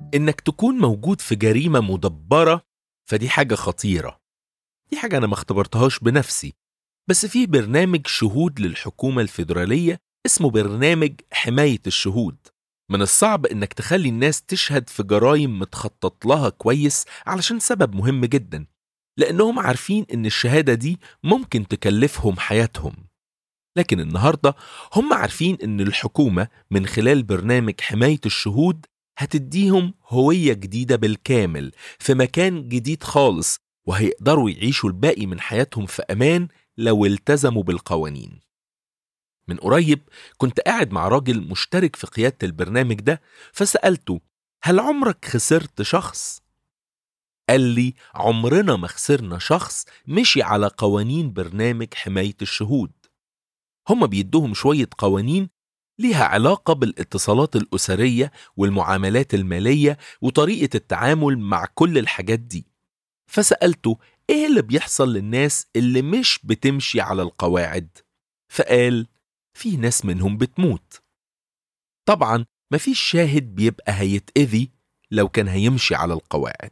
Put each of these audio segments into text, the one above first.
إنك تكون موجود في جريمة مدبرة فدي حاجة خطيرة دي حاجة أنا ما اختبرتهاش بنفسي بس في برنامج شهود للحكومة الفيدرالية اسمه برنامج حماية الشهود من الصعب إنك تخلي الناس تشهد في جرائم متخطط لها كويس علشان سبب مهم جدا لأنهم عارفين إن الشهادة دي ممكن تكلفهم حياتهم لكن النهاردة هم عارفين إن الحكومة من خلال برنامج حماية الشهود هتديهم هوية جديدة بالكامل في مكان جديد خالص وهيقدروا يعيشوا الباقي من حياتهم في أمان لو التزموا بالقوانين من قريب كنت قاعد مع راجل مشترك في قيادة البرنامج ده فسألته هل عمرك خسرت شخص؟ قال لي عمرنا ما خسرنا شخص مشي على قوانين برنامج حماية الشهود هم بيدوهم شوية قوانين ليها علاقة بالاتصالات الأسرية والمعاملات المالية وطريقة التعامل مع كل الحاجات دي فسألته إيه اللي بيحصل للناس اللي مش بتمشي على القواعد؟ فقال في ناس منهم بتموت طبعا مفيش شاهد بيبقى هيتأذي لو كان هيمشي على القواعد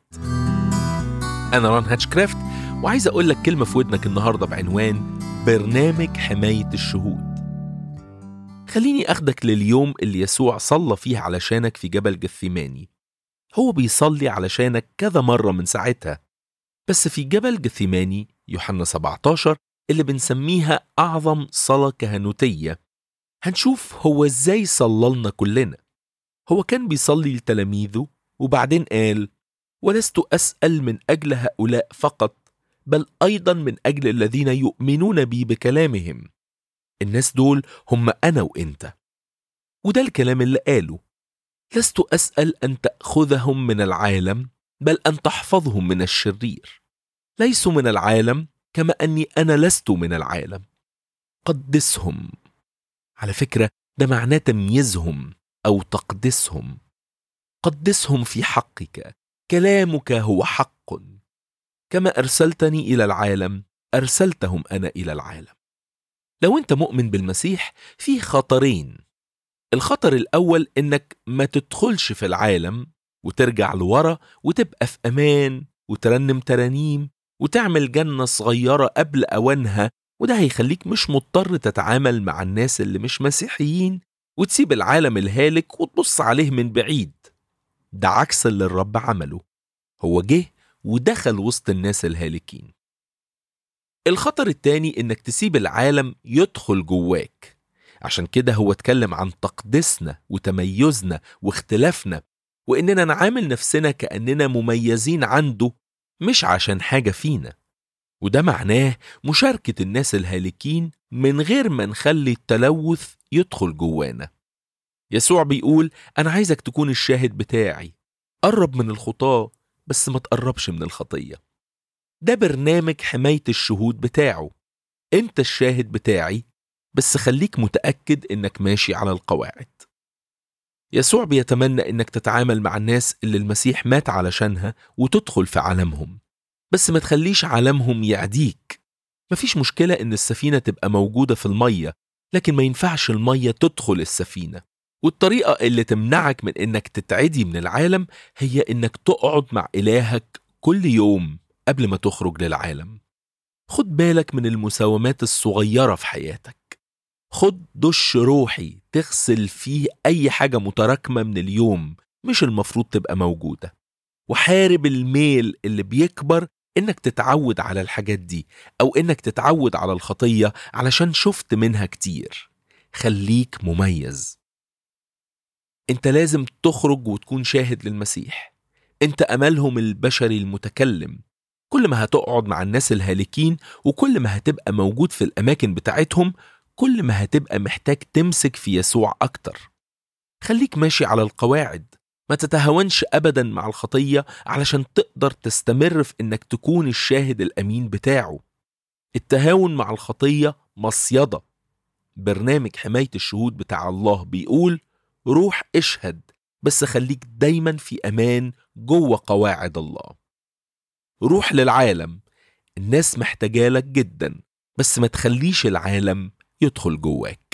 أنا ران هاتشكرافت وعايز أقول لك كلمة في ودنك النهاردة بعنوان برنامج حماية الشهود خليني أخدك لليوم اللي يسوع صلى فيه علشانك في جبل جثيماني هو بيصلي علشانك كذا مرة من ساعتها بس في جبل جثيماني يوحنا 17 اللي بنسميها أعظم صلاة كهنوتية هنشوف هو إزاي صلى لنا كلنا هو كان بيصلي لتلاميذه وبعدين قال ولست أسأل من أجل هؤلاء فقط بل أيضا من أجل الذين يؤمنون بي بكلامهم الناس دول هم أنا وإنت وده الكلام اللي قاله لست أسأل أن تأخذهم من العالم بل أن تحفظهم من الشرير ليسوا من العالم كما أني أنا لست من العالم قدسهم على فكرة ده معناه تمييزهم أو تقدسهم قدسهم في حقك كلامك هو حق كما أرسلتني إلى العالم أرسلتهم أنا إلى العالم لو أنت مؤمن بالمسيح في خطرين الخطر الأول إنك ما تدخلش في العالم وترجع لورا وتبقى في أمان وترنم ترانيم وتعمل جنة صغيرة قبل أوانها وده هيخليك مش مضطر تتعامل مع الناس اللي مش مسيحيين وتسيب العالم الهالك وتبص عليه من بعيد ده عكس اللي الرب عمله هو جه ودخل وسط الناس الهالكين الخطر التاني انك تسيب العالم يدخل جواك عشان كده هو اتكلم عن تقديسنا وتميزنا واختلافنا واننا نعامل نفسنا كاننا مميزين عنده مش عشان حاجه فينا وده معناه مشاركه الناس الهالكين من غير ما نخلي التلوث يدخل جوانا يسوع بيقول انا عايزك تكون الشاهد بتاعي قرب من الخطاه بس ما تقربش من الخطيه ده برنامج حمايه الشهود بتاعه انت الشاهد بتاعي بس خليك متاكد انك ماشي على القواعد يسوع بيتمنى انك تتعامل مع الناس اللي المسيح مات علشانها وتدخل في عالمهم بس ما تخليش عالمهم يعديك مفيش مشكلة ان السفينة تبقى موجودة في المية لكن ما ينفعش المية تدخل السفينة والطريقة اللي تمنعك من انك تتعدي من العالم هي انك تقعد مع الهك كل يوم قبل ما تخرج للعالم خد بالك من المساومات الصغيرة في حياتك خد دش روحي تغسل فيه أي حاجة متراكمة من اليوم مش المفروض تبقى موجودة وحارب الميل اللي بيكبر إنك تتعود على الحاجات دي أو إنك تتعود على الخطية علشان شفت منها كتير خليك مميز انت لازم تخرج وتكون شاهد للمسيح انت املهم البشري المتكلم كل ما هتقعد مع الناس الهالكين وكل ما هتبقى موجود في الاماكن بتاعتهم كل ما هتبقى محتاج تمسك في يسوع اكتر خليك ماشي على القواعد ما تتهاونش ابدا مع الخطيه علشان تقدر تستمر في انك تكون الشاهد الامين بتاعه التهاون مع الخطيه مصيده برنامج حمايه الشهود بتاع الله بيقول روح اشهد بس خليك دايما في امان جوه قواعد الله روح للعالم الناس محتاجالك جدا بس ما تخليش العالم يدخل جواك